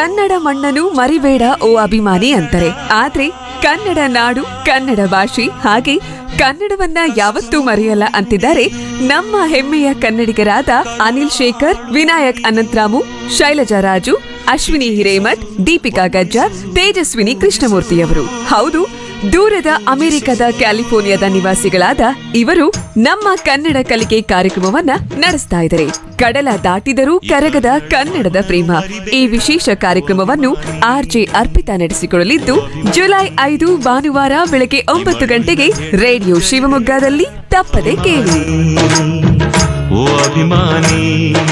ಕನ್ನಡ ಮಣ್ಣನು ಮರಿಬೇಡ ಓ ಅಭಿಮಾನಿ ಅಂತಾರೆ ಆದ್ರೆ ಕನ್ನಡ ನಾಡು ಕನ್ನಡ ಭಾಷೆ ಹಾಗೆ ಕನ್ನಡವನ್ನ ಯಾವತ್ತೂ ಮರೆಯಲ್ಲ ಅಂತಿದ್ದಾರೆ ನಮ್ಮ ಹೆಮ್ಮೆಯ ಕನ್ನಡಿಗರಾದ ಅನಿಲ್ ಶೇಖರ್ ವಿನಾಯಕ್ ಅನಂತರಾಮು ಶೈಲಜಾ ರಾಜು ಅಶ್ವಿನಿ ಹಿರೇಮಠ್ ದೀಪಿಕಾ ಗಜ್ಜಾರ್ ತೇಜಸ್ವಿನಿ ಕೃಷ್ಣಮೂರ್ತಿಯವರು ಹೌದು ದೂರದ ಅಮೆರಿಕದ ಕ್ಯಾಲಿಫೋರ್ನಿಯಾದ ನಿವಾಸಿಗಳಾದ ಇವರು ನಮ್ಮ ಕನ್ನಡ ಕಲಿಕೆ ಕಾರ್ಯಕ್ರಮವನ್ನ ನಡೆಸ್ತಾ ಇದ್ದಾರೆ ಕಡಲ ದಾಟಿದರೂ ಕರಗದ ಕನ್ನಡದ ಪ್ರೇಮ ಈ ವಿಶೇಷ ಕಾರ್ಯಕ್ರಮವನ್ನು ಆರ್ಜೆ ಅರ್ಪಿತಾ ನಡೆಸಿಕೊಳ್ಳಲಿದ್ದು ಜುಲೈ ಐದು ಭಾನುವಾರ ಬೆಳಗ್ಗೆ ಒಂಬತ್ತು ಗಂಟೆಗೆ ರೇಡಿಯೋ ಶಿವಮೊಗ್ಗದಲ್ಲಿ ತಪ್ಪದೆ ಕೇಳಿ ಓ ಅಭಿಮಾನಿ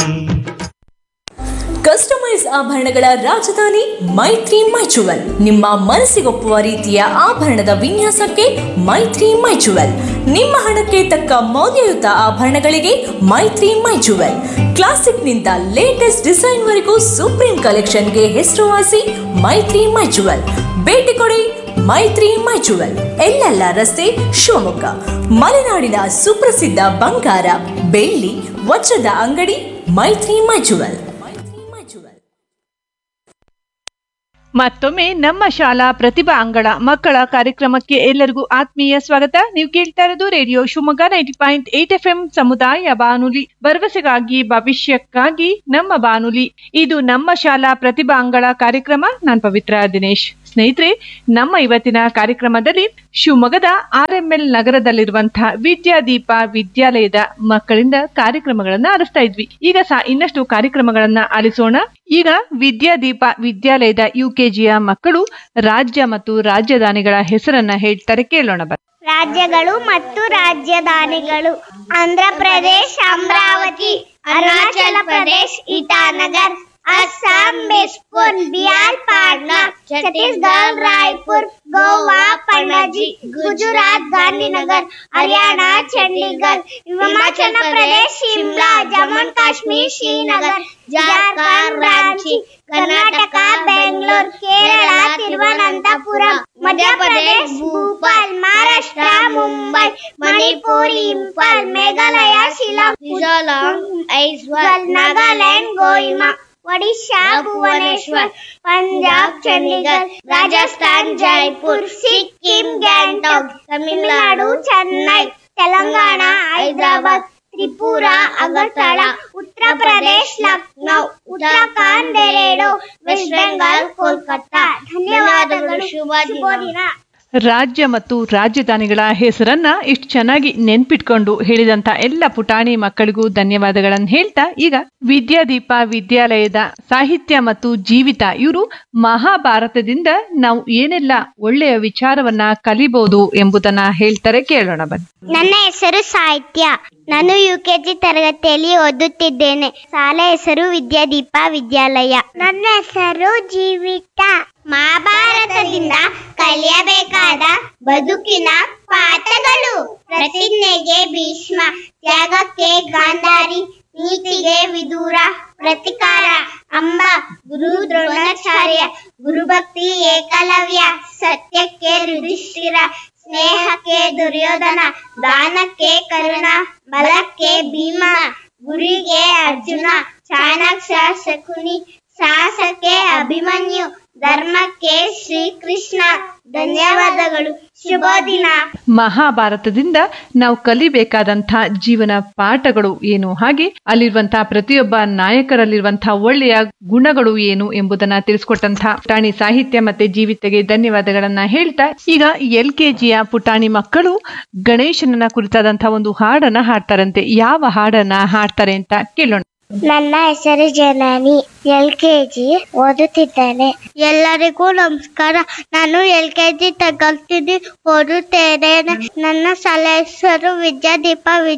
ಕಸ್ಟಮೈಸ್ ಆಭರಣಗಳ ರಾಜಧಾನಿ ಮೈತ್ರಿ ಮೈಚುವಲ್ ನಿಮ್ಮ ಮನಸ್ಸಿಗೊಪ್ಪುವ ರೀತಿಯ ಆಭರಣದ ವಿನ್ಯಾಸಕ್ಕೆ ಮೈತ್ರಿ ಮೈಚುವಲ್ ನಿಮ್ಮ ಹಣಕ್ಕೆ ತಕ್ಕ ಮೌಲ್ಯಯುತ ಆಭರಣಗಳಿಗೆ ಮೈತ್ರಿ ಮೈಚುವಲ್ ಕ್ಲಾಸಿಕ್ನಿಂದ ಲೇಟೆಸ್ಟ್ ಡಿಸೈನ್ವರೆಗೂ ಸುಪ್ರೀಂ ಕಲೆಕ್ಷನ್ಗೆ ಹೆಸರುವಾಸಿ ಮೈತ್ರಿ ಮೈಚುವಲ್ ಭೇಟಿ ಕೊಡಿ ಮೈತ್ರಿ ಮೈಚುವಲ್ ಎಲ್ಲೆಲ್ಲ ರಸ್ತೆ ಶಿವಮೊಗ್ಗ ಮಲೆನಾಡಿನ ಸುಪ್ರಸಿದ್ಧ ಬಂಗಾರ ಬೆಳ್ಳಿ ವಜ್ರದ ಅಂಗಡಿ ಮೈತ್ರಿ ಮೈಚುವಲ್ ಮೈತ್ರಿ ಮೈಚುವಲ್ ಮತ್ತೊಮ್ಮೆ ನಮ್ಮ ಶಾಲಾ ಪ್ರತಿಭಾ ಅಂಗಳ ಮಕ್ಕಳ ಕಾರ್ಯಕ್ರಮಕ್ಕೆ ಎಲ್ಲರಿಗೂ ಆತ್ಮೀಯ ಸ್ವಾಗತ ನೀವು ಕೇಳ್ತಾ ಇರೋದು radio Shivamogga ninety point eight F M ಸಮುದಾಯ ಬಾನುಲಿ ಭರವಸೆಗಾಗಿ ಭವಿಷ್ಯಕ್ಕಾಗಿ ನಮ್ಮ ಬಾನುಲಿ ಇದು ನಮ್ಮ ಶಾಲಾ ಪ್ರತಿಭಾ ಅಂಗಳ ಕಾರ್ಯಕ್ರಮ ನಾನ್ ಪವಿತ್ರ ದಿನೇಶ್ ಸ್ನೇಹಿತರೆ ನಮ್ಮ ಇವತ್ತಿನ ಕಾರ್ಯಕ್ರಮದಲ್ಲಿ ಶಿವಮೊಗ್ಗದ ಆರ್ಎಂಎಲ್ ನಗರದಲ್ಲಿರುವಂತಹ ವಿದ್ಯಾದೀಪ ವಿದ್ಯಾಲಯದ ಮಕ್ಕಳಿಂದ ಕಾರ್ಯಕ್ರಮಗಳನ್ನ ಆಲಿಸ್ತಾ ಇದ್ವಿ ಈಗ ಸಹ ಇನ್ನಷ್ಟು ಕಾರ್ಯಕ್ರಮಗಳನ್ನ ಆಲಿಸೋಣ ಈಗ ವಿದ್ಯಾದೀಪ ವಿದ್ಯಾಲಯದ ಯುಕೆಜಿಯ ಮಕ್ಕಳು ರಾಜ್ಯ ಮತ್ತು ರಾಜಧಾನಿಗಳ ಹೆಸರನ್ನ ಹೇಳ್ತಾರೆ ಕೇಳೋಣ ಬನ್ನಿ ರಾಜ್ಯಗಳು ಮತ್ತು ರಾಜಧಾನಿಗಳು ಆಂಧ್ರ ಪ್ರದೇಶ್ ಅಮರಾವತಿ ಅರುಣಾಚಲ ಪ್ರದೇಶ್ ಇಟಾನಗರ್ ಅಸ್ಸಾಂ ಬಿಸ್ಪುರ್ ಬಿಹಾರ್ ಪಾಟ್ನಾ ಛತ್ತೀಸ್ಗಢ ರಾಯ್ಪುರ್ ಗೋವಾ ಪಣಜಿ ಗುಜರಾತ್ ಗಾಂಧಿನಗರ್ ಹರಿಯಾಣ ಚಂಡೀಗಢ ಹಿಮಾಚಲ ಪ್ರದೇಶ್ ಶಿಮ್ಲಾ ಜಮ್ಮು ಕಾಶ್ಮೀರ್ ಶ್ರೀನಗರ್ ಜಾರ್ಖಂಡ್ ರಾಂಚಿ ಕರ್ನಾಟಕ ಬೆಂಗಳೂರು ಕೇರಳ ತಿರುವನಂತಪುರಂ ಮಧ್ಯಪ್ರದೇಶ್ ಭೂಪಾಲ್ ಮಹಾರಾಷ್ಟ್ರ ಮುಂಬೈ ಮಣಿಪುರ್ ಇಂಫಾಲ್ ಮೇಘಾಲಯ ಶಿಲಾಂಗ್ ಮಿಜೋರಾಂ ಐಜ್ವಾಲ್ ನಾಗಾಲ್ಯಾಂಡ್ ಗೋಹಿಮಾ ಒಡಿಶಾ ಭುವನೇಶ್ವರ್ ಪಂಜಾಬ್ ಚಂಡೀಗಢ ರಾಜಸ್ಥಾನ್ ಜೈಪುರ್ ಸಿಕ್ಕಿಂ ಗ್ಯಾಂಗ್ಟಾಕ್ ತಮಿಳುನಾಡು ಚೆನ್ನೈ ತೆಲಂಗಾಣ ಹೈದರಾಬಾದ್ ತ್ರಿಪುರಾ ಅಗರ್ತಳ ಉತ್ತರ ಪ್ರದೇಶ್ ಲಕ್ನೌ ಉತ್ತರಾಖಂಡ್ ಡೆರೇಡೋ ವೆಸ್ಟ್ ಬೆಂಗಾಲ್ ಕೋಲ್ಕತ್ತಾ ಧನ್ಯವಾದಗಳು ಶುಭ ದಿನ ರಾಜ್ಯ ಮತ್ತು ರಾಜಧಾನಿಗಳ ಹೆಸರನ್ನ ಇಷ್ಟು ಚೆನ್ನಾಗಿ ನೆನ್ಪಿಟ್ಕೊಂಡು ಹೇಳಿದಂತ ಎಲ್ಲ ಪುಟಾಣಿ ಮಕ್ಕಳಿಗೂ ಧನ್ಯವಾದಗಳನ್ನು ಹೇಳ್ತಾ ಈಗ ವಿದ್ಯಾದೀಪ ವಿದ್ಯಾಲಯದ ಸಾಹಿತ್ಯ ಮತ್ತು ಜೀವಿತ ಇವರು ಮಹಾಭಾರತದಿಂದ ನಾವು ಏನೆಲ್ಲ ಒಳ್ಳೆಯ ವಿಚಾರವನ್ನ ಕಲಿಬಹುದು ಎಂಬುದನ್ನ ಹೇಳ್ತಾರೆ ಕೇಳೋಣ ಬನ್ನಿ ನನ್ನ ಹೆಸರು ಸಾಹಿತ್ಯ ನಾನು ಯು ಕೆಜಿ ತರಗತಿಯಲ್ಲಿ ಓದುತ್ತಿದ್ದೇನೆ ಶಾಲೆ ಹೆಸರು ವಿದ್ಯಾದೀಪ ವಿದ್ಯಾಲಯ ನನ್ನ ಹೆಸರು ಜೀವಿತ ಮಹಾಭಾರತದಿಂದ ಕಲಿಯಬೇಕಾದ ಬದುಕಿನ ಪಾಠಗಳು ಪ್ರತಿಜ್ಞೆಗೆ ಭೀಷ್ಮ ತ್ಯಾಗಕ್ಕೆ ಗಾಂಧಾರಿ ನೀತಿಗೆ ವಿದೂರ ಪ್ರತಿಕಾರ ಅಂಬ ಗುರು ದ್ರೋಣಾಚಾರ್ಯ ಗುರುಭಕ್ತಿ ಏಕಲವ್ಯ ಸತ್ಯಕ್ಕೆ ಯುಧಿಷ್ಠಿರ ಸ್ನೇಹಕ್ಕೆ ದುರ್ಯೋಧನ ದಾನಕ್ಕೆ ಕರುಣ ಬಲಕ್ಕೆ ಭೀಮ ಗುರಿಗೆ ಅರ್ಜುನ ಚಾಣಕ್ಯ ಶಕುನಿ ಸಾಹಸಕ್ಕೆ ಅಭಿಮನ್ಯು ಧರ್ಮಕ್ಕೆ ಶ್ರೀಕೃಷ್ಣ ಧನ್ಯವಾದಗಳು ಶುಭ ದಿನ ಮಹಾಭಾರತದಿಂದ ನಾವು ಕಲಿಬೇಕಾದಂತಹ ಜೀವನ ಪಾಠಗಳು ಏನು ಹಾಗೆ ಅಲ್ಲಿರುವಂತಹ ಪ್ರತಿಯೊಬ್ಬ ನಾಯಕರಲ್ಲಿರುವಂತಹ ಒಳ್ಳೆಯ ಗುಣಗಳು ಏನು ಎಂಬುದನ್ನ ತಿಳಿಸ್ಕೊಟ್ಟಂತಹ ಪುಟಾಣಿ ಸಾಹಿತ್ಯ ಮತ್ತೆ ಜೀವಿತಗೆ ಧನ್ಯವಾದಗಳನ್ನ ಹೇಳ್ತಾ ಈಗ ಎಲ್ ಕೆ ಜಿಯ ಪುಟಾಣಿ ಮಕ್ಕಳು ಗಣೇಶನನ್ನ ಕುರಿತಾದಂತಹ ಒಂದು ಹಾಡನ್ನ ಹಾಡ್ತಾರಂತೆ ಯಾವ ಹಾಡನ್ನ ಹಾಡ್ತಾರೆ ಅಂತ ಕೇಳೋಣ ನನ್ನ ಹೆಸರು ಜನನಿ ಎಲ್ ಕೆ ಜಿ ಓದುತ್ತಿದ್ದೇನೆ ಎಲ್ಲರಿಗೂ ನಮಸ್ಕಾರ ನಾನು ಎಲ್ ಕೆ ಜಿ ತಗೊಳ್ತೀನಿ ಓದುತ್ತೇನೆ ನನ್ನ ಶಾಲೆ ಹೆಸರು ವಿದ್ಯಾದೀಪ